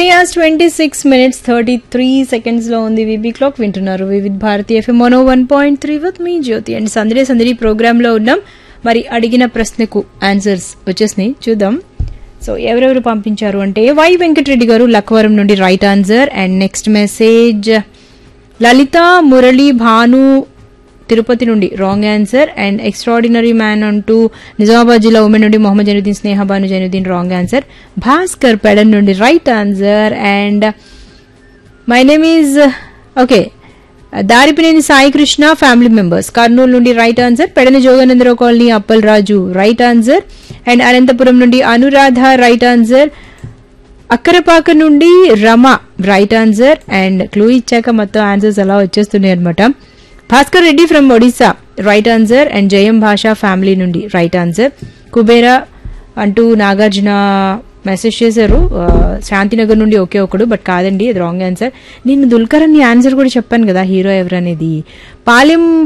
hours twenty six minutes thirty three seconds లో ఉంది విబీ క్లాక్ వింటున్నారు వివిధ్ భారతి ఎఫ్ఎం మోనో one point three with me Jyothi and Sandadi Sandadi programme లో ఉన్నాం మరి అడిగిన ప్రశ్నకు ఆన్సర్స్ వచ్చేసినాయి చూద్దాం సో ఎవరెవరు పంపించారు అంటే వై వెంకటరెడ్డి గారు లక్వరం నుండి right answer and next message Lalitha Murali Bhanu Tirupati నుండి wrong answer and extraordinary man అంటూ నిజామాబాద్ జిల్లా ఉమెన్ నుండి మొహమ్మద్ జైనుద్దీన్ స్నేహ భాను జైనుద్దీన్ రాంగ్ ఆన్సర్ భాస్కర్ పెడన్ నుండి right answer and my name is okay Daripineni Sai Krishna family members Kurnool నుండి right answer Pedana Jogananda Rao colony Appal Raju right answer and Anantapuram నుండి అనురాధ రైట్ ఆన్సర్ అక్కరపాక నుండి Rama right answer and clue ఇచ్చాక మొత్తం ఆన్సర్స్ అలా వచ్చేస్తున్నాయి అనమాట Bhaskar Reddy from Odisha right answer and Jayam Bhasha family నుండి రైట్ ఆన్సర్ కుబేరా అంటూ నాగార్జున మెసేజ్ చేశారు ఆ, శాంతినగర్ నుండి ఒకే ఒకడు బట్ కాదండి అది రాంగ్ ఆన్సర్ నేను దుల్కర్ అని ఆన్సర్ కూడా చెప్పాను కదా హీరో ఎవరు అనేది పాలెం